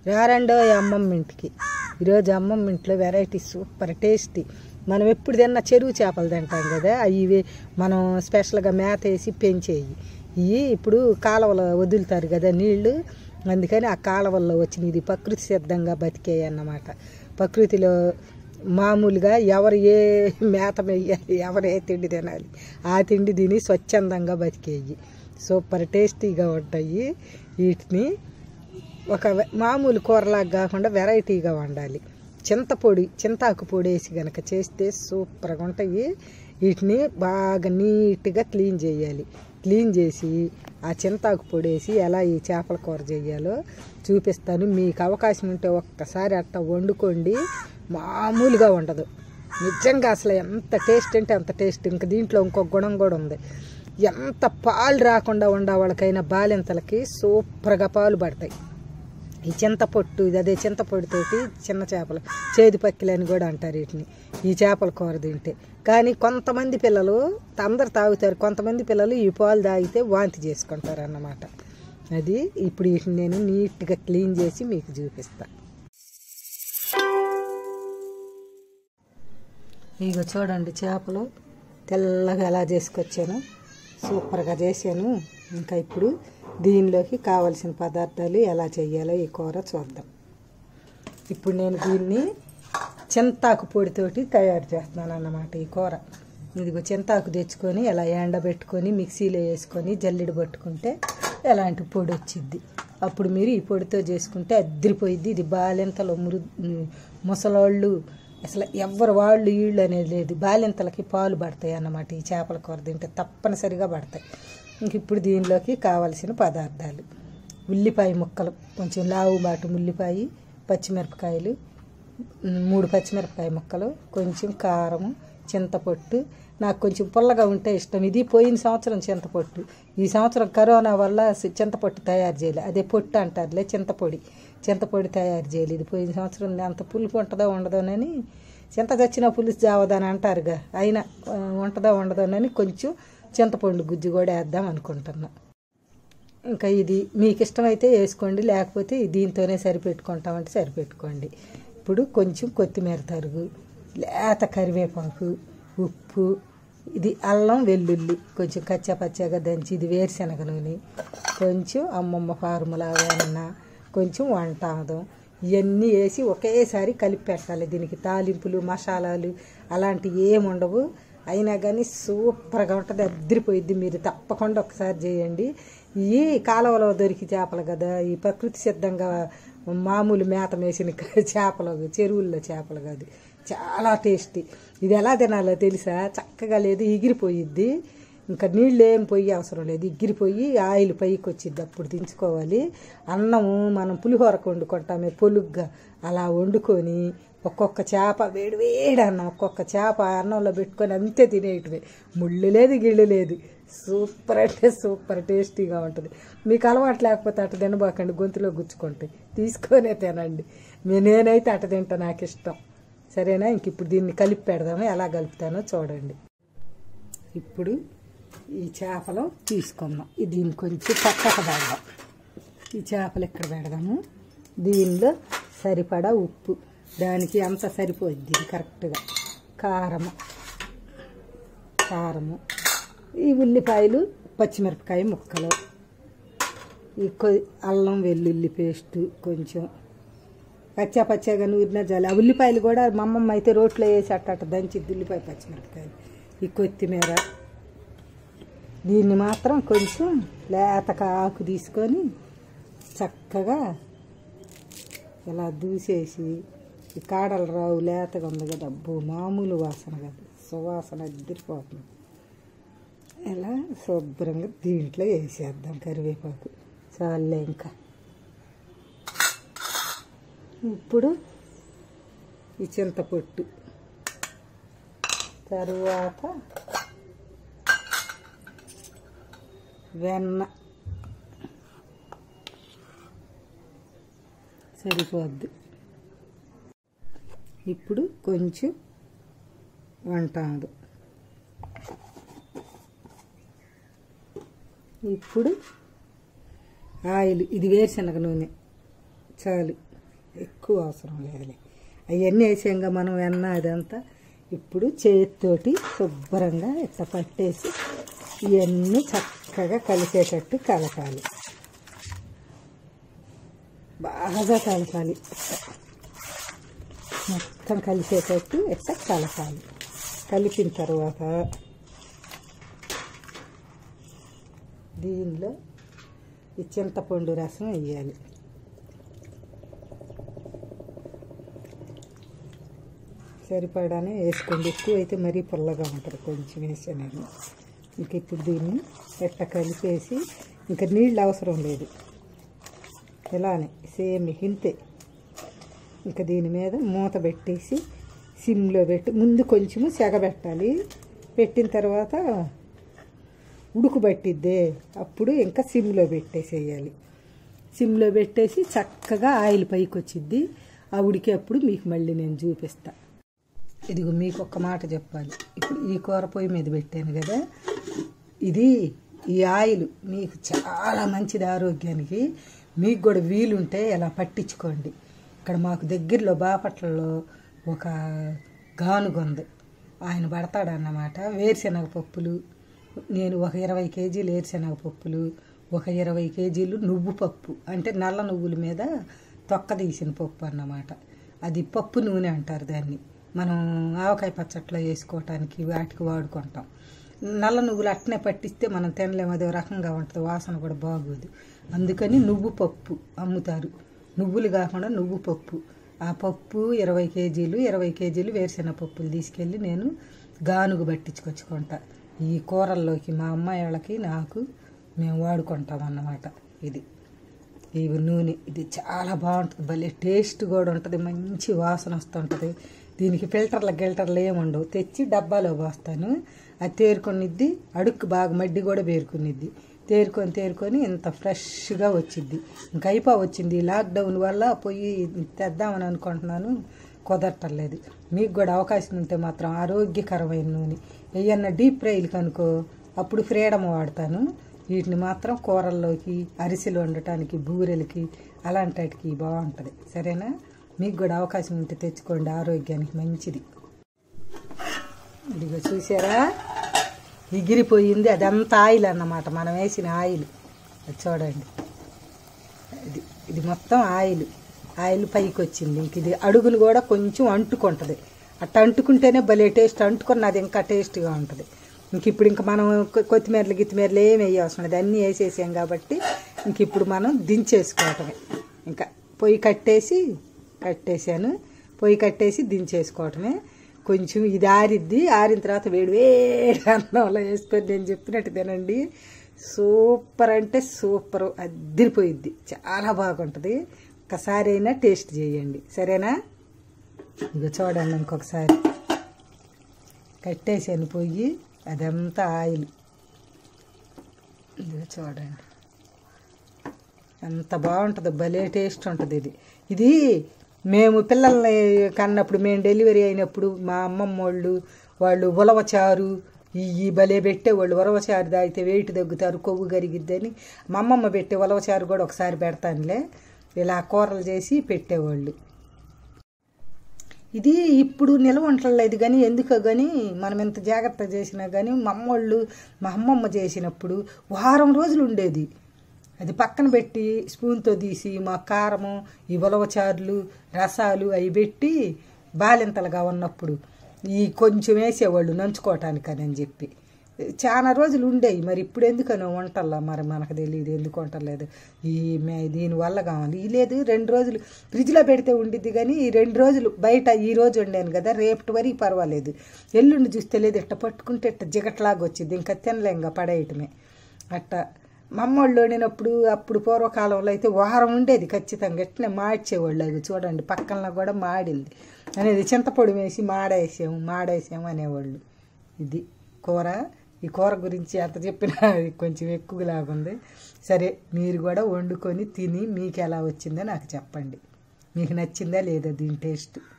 రారండో ఈ అమ్మమ్మ ఇంటికి ఈరోజు అమ్మమ్మ ఇంట్లో వెరైటీ సూపర్ టేస్టీ మనం ఎప్పుడు తిన్నా చెరువు చేపలు తింటాం కదా అవి మనం స్పెషల్గా మేత వేసి పెంచేవి ఇవి ఇప్పుడు కాలువలో వదులుతారు కదా నీళ్లు అందుకని ఆ కాలువల్లో వచ్చిన ఇది ప్రకృతి సిద్ధంగా బతికాయి అన్నమాట ప్రకృతిలో మామూలుగా ఎవరు ఏ మేత వేయాలి ఎవరు ఏ తిండి తినాలి ఆ తిండి తిని స్వచ్ఛందంగా బతికేయి సూపర్ టేస్టీగా ఉంటాయి వీటిని ఒక వె- మామూలు కూరలాగా కాకుండా వెరైటీగా వండాలి చింతపొడి చింతాకు పొడి వేసి కనుక చేస్తే సూపర్గా ఉంటాయి వీటిని బాగా నీట్గా క్లీన్ చేయాలి క్లీన్ చేసి ఆ చింతాకు పొడి వేసి ఎలా ఈ చేపల కూర చేయాలో చూపిస్తాను మీకు అవకాశం ఉంటే ఒక్కసారి అట్ట వండుకోండి మామూలుగా ఉండదు నిజంగా అసలు ఎంత టేస్ట్ అంటే అంత టేస్ట్ ఇంకా దీంట్లో ఇంకో గుణం కూడా ఉంది ఎంత పాలు రాకుండా ఉండే వాళ్ళకైనా బాలింతలకి సూపర్గా పాలు పడతాయి ఈ చింతపొట్టు ఇది అదే చింతపొడితోటి చిన్న చేపలు చేదు పక్కిలు అని కూడా అంటారు వీటిని ఈ చేపల కూర తింటే కానీ కొంతమంది పిల్లలు అందరు తాగుతారు కొంతమంది పిల్లలు ఈ పాలు తాగితే వాంతి చేసుకుంటారు అన్నమాట అది ఇప్పుడు వీటిని నేను నీట్గా క్లీన్ చేసి మీకు చూపిస్తా ఇగో చూడండి చేపలు తెల్లగా ఎలా చేసుకొచ్చాను సూపర్గా చేశాను ఇంకా ఇప్పుడు దీనిలోకి కావలసిన పదార్థాలు ఎలా చేయాలో ఈ కూర చూద్దాం ఇప్పుడు నేను దీన్ని చింతాకు పొడితోటి తయారు చేస్తున్నాను అన్నమాట ఈ కూర ఇదిగో చింతాకు తెచ్చుకొని ఇలా ఎండబెట్టుకొని మిక్సీలో వేసుకొని జల్లెడ పట్టుకుంటే ఎలాంటి పొడి వచ్చిద్ది అప్పుడు మీరు ఈ పొడితో చేసుకుంటే అద్దరిపోయిద్ది ఇది బాలింతలు మురు ముసలోళ్ళు అసలు ఎవరు వాళ్ళు వీళ్ళు అనేది లేదు బాలింతలకి పాలు పడతాయి అన్నమాట ఈ చేపల కూర తింటే తప్పనిసరిగా పడతాయి ఇంక ఇప్పుడు దీనిలోకి కావలసిన పదార్థాలు ఉల్లిపాయ ముక్కలు కొంచెం లావు బాటు ఉల్లిపాయ పచ్చిమిరపకాయలు ఉమ్, మూడు పచ్చిమిరపకాయ ముక్కలు కొంచెం కారం చింతపొట్టు నాకు కొంచెం పుల్లగా ఉంటే ఇష్టం ఇది పోయిన సంవత్సరం చింతపొట్టు ఈ సంవత్సరం కరోనా వల్ల సి- చింతపొట్టు తయారు చేయలే అదే పొట్టు అంటారులే చింతపొడి చింతపొడి తయారు చేయలేదు ఇది పోయిన సంవత్సరం అంత పులుపు ఉంటుందో ఉండదోనని చింత చచ్చిన పులుసు జావదని అంటారుగా అయినా ఆ, ఉంటుందో ఉండదోనని కొంచెం చింతపండు గుజ్జు కూడా వేద్దాం అనుకుంటున్నా ఇంకా ఇది మీకు ఇష్టమైతే వేసుకోండి లేకపోతే దీంతోనే సరిపెట్టుకుంటామంటే సరిపెట్టుకోండి ఇప్పుడు కొంచెం కొత్తిమీర తరుగు లేత కరివేపాకు ఉప్పు ఇది అల్లం వెల్లుల్లి కొంచెం కచ్చా పచ్చాగా దంచి ఇది వేరుశనగ నూనె కొంచెం అమ్మమ్మ ఫార్ములా వెన్న కొంచెం వంట ఆముదం ఇవన్నీ వేసి ఒకేసారి కలిపి పెట్టాలి దీనికి తాలింపులు మసాలాలు అలాంటివి ఏమి ఉండవు అయినా కానీ సూపర్గా ఉంటుంది అద్దరిపోయిద్ది మీరు తప్పకుండా ఒకసారి చేయండి ఈ కాలువలో దొరికి చేపలు కదా ఈ ప్రకృతి సిద్ధంగా మామూలు మేత మేసిన చేపలు చెరువుల్లో చేపలు కాదు చాలా టేస్టీ ఇది ఎలా తినాలో తెలుసా చక్కగా లేదు ఎగిరిపోయిద్ది ఇంకా నీళ్ళు ఏం పొయ్యి అవసరం లేదు ఎగిరిపోయి ఆయిల్ పైకి వచ్చిద్ది అప్పుడు దించుకోవాలి అన్నము మనం పులిహోరకు వండుకుంటామే పొలుగ్గా అలా వండుకొని ఒక్కొక్క చేప వేడి వేడి అన్నం ఒక్కొక్క చేప అన్నంలో పెట్టుకొని అంతే తినేయటమే ముళ్ళు లేదు గిళ్ళు లేదు సూపర్ అంటే సూపర్ టేస్టీగా ఉంటుంది మీకు అలవాటు లేకపోతే అటు తినబాకండి గొంతులో గుచ్చుకుంటాయి తీసుకొనే తినండి మీ నేనైతే అట తింటా నాకు ఇష్టం సరేనా ఇంక ఇప్పుడు దీన్ని కలిపి పెడదాము ఎలా కలుపుతానో చూడండి ఇప్పుడు ఈ చేపలు తీసుకుందాం ఇది దీన్ని కొంచెం పక్కకు పెడదాం ఈ చేపలు ఇక్కడ పెడదాము దీనిలో సరిపడా ఉప్పు దానికి అంత సరిపోద్ది ఇది కరెక్ట్గా కారము కారము ఈ ఉల్లిపాయలు పచ్చిమిరపకాయ ముక్కలు ఈ కొ అల్లం వెల్లుల్లి పేస్టు కొంచెం పచ్చా పచ్చగా నూరిన జాలి ఆ ఉల్లిపాయలు కూడా మా అమ్మమ్మ అయితే రోట్లో వేసి అట్ట అట్ట దంచిద్ది ఉల్లిపాయ పచ్చిమిరపకాయలు ఈ కొత్తిమీర దీన్ని మాత్రం కొంచెం లేతగా ఆకు తీసుకొని చక్కగా ఇలా దూసేసి ఈ కాడలు రావు లేతగా ఉంది కదా అబ్బో మామూలు వాసన కదా సువాసన అద్దరిపోతుంది ఇలా శుభ్రంగా దీంట్లో వేసేద్దాం కరివేపాకు చాలే ఇంకా ఇప్పుడు ఈ చింతపొట్టు తరువాత వెన్న సరిపోద్ది ఇప్పుడు కొంచెం వంటాడు ఇప్పుడు ఆయిల్ ఇది వేరుశనగ నూనె చాలు ఎక్కువ అవసరం లేదులే అవన్నీ వేసాక మనం వెన్న అదంతా ఇప్పుడు చేతితోటి శుభ్రంగా ఇట్లా పట్టేసి ఇవన్నీ చక్కగా కలిసేటట్టు కలపాలి బాగా కలపాలి మొత్తం కలిసేటట్టు ఇట్లా కలపాలి కలిపిన తర్వాత దీనిలో ఈ చింతపండు రసం వేయాలి సరిపడానే వేసుకోండి ఎక్కువ అయితే మరీ పుల్లగా ఉంటుంది కొంచెం వేసాను ఇంక ఇప్పుడు దీన్ని ఎట్ట కలిపేసి ఇంకా నీళ్ళు అవసరం లేదు ఇలానే సేమ్ ఇంతే ఇంకా దీని మీద మూత పెట్టేసి సిమ్లో పెట్టి ముందు కొంచెము సెగబెట్టాలి పెట్టిన తర్వాత ఉడుకు పట్టిద్దే అప్పుడు ఇంకా సిమ్లో పెట్టేసేయాలి సిమ్లో పెట్టేసి చక్కగా ఆయిల్ పైకి వచ్చిద్ది ఆ ఉడికేప్పుడు మీకు మళ్ళీ నేను చూపిస్తా ఇదిగో మీకు ఒక్క మాట చెప్పాలి ఇప్పుడు ఈ కూర పొయ్యి మీద పెట్టాను కదా ఇది ఈ ఆయిల్ మీకు చాలా మంచిది ఆరోగ్యానికి మీకు కూడా వీలుంటే ఇలా పట్టించుకోండి ఇక్కడ మాకు దగ్గరలో బాపట్లలో ఒక గానుగ ఉంది ఆయన పడతాడన్నమాట వేరుశనగ పప్పులు నేను ఒక ఇరవై కేజీలు వేరుశనగ పప్పులు ఒక ఇరవై కేజీలు నువ్వు పప్పు అంటే నల్ల నువ్వుల మీద తొక్క తీసిన పప్పు అన్నమాట అది పప్పు నూనె అంటారు దాన్ని మనం ఆవకాయ పచ్చట్లో వేసుకోవటానికి వాటికి వాడుకుంటాం నల్ల నువ్వులు అట్నే పట్టిస్తే మనం తినలేము అదో రకంగా ఉంటుంది వాసన కూడా బాగోదు అందుకని నువ్వు పప్పు అమ్ముతారు నువ్వులు కాకుండా నువ్వు పప్పు ఆ పప్పు ఇరవై కేజీలు ఇరవై కేజీలు వేరుశెనగ పప్పులు తీసుకెళ్ళి నేను గానుగు పట్టించుకొచ్చుకుంటా ఈ కూరల్లోకి మా అమ్మాయి వాళ్ళకి నాకు మేము వాడుకుంటాం అన్నమాట ఇది ఈ నూనె ఇది చాలా బాగుంటుంది భలే టేస్ట్ కూడా ఉంటుంది మంచి వాసన వస్తుంటుంది దీనికి ఫిల్టర్ల గిల్టర్లు ఏముండవు తెచ్చి డబ్బాలో పోస్తాను అది తేరుకొనిద్ది అడుక్కు బాగా మడ్డి కూడా పేరుకునిద్ది తేరుకొని తేరుకొని ఇంత ఫ్రెష్గా వచ్చిద్ది ఇంకా అయిపో వచ్చింది లాక్డౌన్ వల్ల పోయి తెద్దామని అనుకుంటున్నాను కుదరటలేదు మీకు కూడా అవకాశం ఉంటే మాత్రం ఆరోగ్యకరమైన నూనె ఏయన్నా డీప్ ఫ్రైలు అనుకో అప్పుడు ఫ్రీడమ్ వాడతాను వీటిని మాత్రం కూరల్లోకి అరిసెలు వండటానికి బూరెలకి అలాంటి వాటికి బాగుంటుంది సరేనా మీకు కూడా అవకాశం ఉంటే తెచ్చుకోండి ఆరోగ్యానికి మంచిది ఇదిగో చూసారా ఎగిరిపోయింది అదంతా ఆయిల్ అన్నమాట మనం వేసిన ఆయిల్ అది చూడండి ఇది ఇది మొత్తం ఆయిల్ ఆయిల్ పైకి వచ్చింది ఇంక ఇది అడుగులు కూడా కొంచెం అంటుకుంటుంది అట్ట అంటుకుంటేనే భలే టేస్ట్ అంటుకున్నది ఇంకా టేస్ట్గా ఉంటుంది ఇంక ఇప్పుడు ఇంకా మనం కొ- కొత్తిమీరలు గిత్తిమీరలు ఏమి వేయవసరం లేదు అన్నీ వేసేసాం కాబట్టి ఇంక ఇప్పుడు మనం దించేసుకోవటమే ఇంకా పొయ్యి కట్టేసి కట్టేసాను పొయ్యి కట్టేసి దించేసుకోవటమే కొంచెం ఇది ఆరిద్ది ఆరిన తర్వాత వేడి వేడి అన్నంలో వేసుకొని నేను చెప్పినట్టు తినండి సూపర్ అంటే సూపర్ అద్దరిపోయిద్ది చాలా బాగుంటుంది ఒకసారి అయినా టేస్ట్ చేయండి సరేనా ఇక చూడండి ఇంకొకసారి కట్టేసాను పొయ్యి అదంతా ఆయిల్ ఇదిగో చూడండి ఎంత బాగుంటుంది భలే టేస్ట్ ఉంటుంది ఇది ఇది మేము పిల్లల్ని కన్నప్పుడు మేము డెలివరీ అయినప్పుడు మా అమ్మమ్మ వాళ్ళు వాళ్ళు ఉలవచారు ఈ ఈ భలే పెట్టేవాళ్ళు ఉలవచారు తాగితే వెయిట్ తగ్గుతారు కొవ్వు కరిగిద్దని మా అమ్మమ్మ పెట్టే ఉలవచారు కూడా ఒకసారి పెడతానులే ఇలా కూరలు చేసి పెట్టేవాళ్ళు ఇది ఇప్పుడు నిల్వ ఉండలేదు కానీ ఎందుకో కానీ మనం ఎంత జాగ్రత్త చేసినా కానీ మా అమ్మోళ్ళు మా అమ్మమ్మ చేసినప్పుడు వారం రోజులు ఉండేది అది పక్కన పెట్టి స్పూన్తో తీసి మా కారము ఈ ఉలవచారులు రసాలు అవి పెట్టి బాలింతలుగా ఉన్నప్పుడు ఈ కొంచెం వేసేవాళ్ళు నంచుకోవటానికని అని చెప్పి చాలా రోజులు ఉండేవి మరి ఇప్పుడు ఎందుకనో వంటల్లా మరి మనకు తెలియదు ఎందుకు వంటలేదు ఈ మే- దీనివల్ల కావాలి ఈ లేదు రెండు రోజులు ఫ్రిడ్జ్లో పెడితే ఉండిద్ది కానీ ఈ రెండు రోజులు బయట ఈ రోజు వండాను కదా రేపటి వరకు పర్వాలేదు ఎల్లుండి చూస్తే లేదు ఇట్ట పట్టుకుంటే ఇట్ట జిగట్లాగా వచ్చింది ఇంకా తినలేంగా పడేయటమే అట్ట మా అమ్మోళ్ళు వండినప్పుడు అప్పుడు పూర్వకాలంలో అయితే వారం ఉండేది ఖచ్చితంగా ఎట్నే మాడ్చేవాళ్ళు అవి చూడండి పక్కన కూడా మాడింది అనేది చింతపొడి వేసి మాడేసాము మాడేసాము అనేవాళ్ళు ఇది కూర ఈ కూర గురించి ఎంత చెప్పినా అది కొంచెం ఎక్కువలాగుంది సరే మీరు కూడా వండుకొని తిని మీకు ఎలా వచ్చిందో నాకు చెప్పండి మీకు నచ్చిందా లేదా దీని టేస్ట్